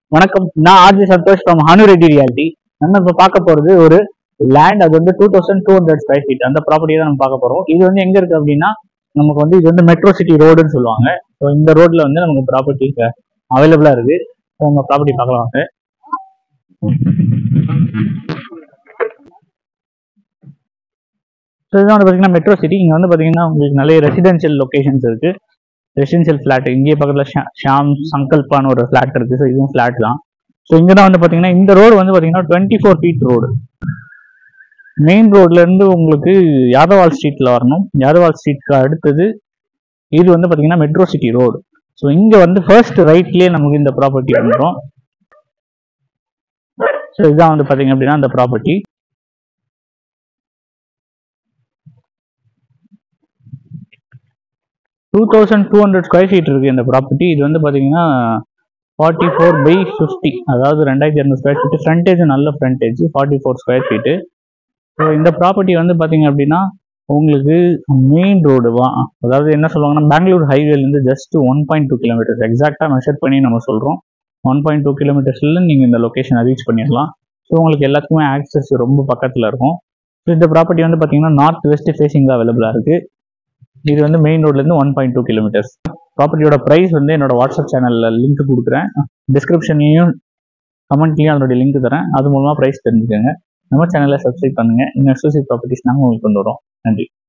வணக்கம் நான் RJ Santhosh from Hanu Reddy reality நம்ம இப்போ பார்க்க போறது ஒரு லேண்ட் அது வந்து two thousand two hundred square feet அந்த ப்ராப்பர்ட்டி தான் நம்ம பார்க்க போறோம் இது வந்து எங்க இருக்கு அப்படின்னா நமக்கு வந்து இது வந்து மெட்ரோ சிட்டி ரோடுன்னு சொல்லுவாங்க ஸோ இந்த ரோட்ல வந்து நமக்கு ப்ராப்பர்ட்டி அவைலபிளா இருக்கு ஸோ நம்ம ப்ராப்பர்ட்டி பார்க்கலாம் வாங்க ஸோ இதுதான் வந்து பார்த்தீங்கன்னா மெட்ரோ சிட்டி இங்கே வந்து பார்த்தீங்கன்னா உங்களுக்கு நிறைய ரெசிடென்ஷியல் லொகேஷன்ஸ் இருக்கு ரெசிடென்ஷியல் ஃபிளாட் இங்கேயே பக்கத்தில் ஷாம் சங்கல்பான்னு ஒரு ஃபிளாட் இருக்கு ஸோ இதுவும் ஃபிளாட் தான் ஸோ இங்கே தான் வந்து பார்த்தீங்கன்னா இந்த ரோடு வந்து பார்த்தீங்கன்னா twenty four feet road main ரோட்ல இருந்து உங்களுக்கு யாதவால் ஸ்ட்ரீட்ல வரணும் யாதவால் ஸ்ட்ரீட்க்கு அடுத்தது இது வந்து பார்த்தீங்கன்னா மெட்ரோ சிட்டி ரோடு ஸோ இங்கே வந்து ஃபர்ஸ்ட் ரைட்லேயே நமக்கு இந்த ப்ராப்பர்ட்டி வந்துடும் ஸோ இதுதான் வந்து பார்த்தீங்க அப்படின்னா அந்த property two thousand two hundred square feet இருக்கு இந்த ப்ராப்பர்ட்டி இது வந்து பார்த்தீங்கன்னா ஃபார்ட்டி ஃபோர் பை ஃபிஃப்டி அதாவது ரெண்டாயிரத்தி இரநூறு ஸ்கொயர் ஃபீட் ஃப்ரண்டேஜ் நல்ல frontage forty four square feet so இந்த ப்ராப்பர்ட்டி வந்து பார்த்தீங்க அப்படின்னா உங்களுக்கு மெயின் ரோடு வா அதாவது என்ன சொல்லுவாங்கன்னா பெங்களூர் ஹைவேலேருந்து just one point two kilometres எக்ஸாக்டாக மெஷர் பண்ணி நம்ம சொல்கிறோம் ஒன் பாயிண்ட் டூ கிலோமீட்டர்ஸில் நீங்கள் இந்த லொக்கேஷனை ரீச் பண்ணிடலாம் ஸோ உங்களுக்கு எல்லாத்துக்குமே ஆக்சஸ் ரொம்ப பக்கத்தில் இருக்கும் ஸோ இந்த ப்ராப்பர்ட்டி வந்து பார்த்தீங்கன்னா நார்த் வெஸ்ட் ஃபேஸிங் அவைலபிளாக இருக்குது இது வந்து மெயின் ரோட்லேருந்து ஒன் பாயிண்ட் டூ கிலோமீட்டர்ஸ் ப்ராப்பர்ட்டியோட ப்ரைஸ் வந்து என்னோட வாட்ஸ்அப் சேனலில் லிங்க் கொடுக்குறேன் டிஸ்கிரிப்ஷன்லையும் கமெண்ட்லையும் அதனுடைய லிங்க் தரேன் அது மூலமாக ப்ரைஸ் தெரிஞ்சுக்கோங்க நம்ம சேனலை சப்ஸ்கிரைப் பண்ணுங்கள் இன்னும் எக்ஸ்க்ளூசிவ் ப்ராப்பர்ட்டிஸ் நாங்கள் உங்களுக்கு கொண்டு வரோம் நன்றி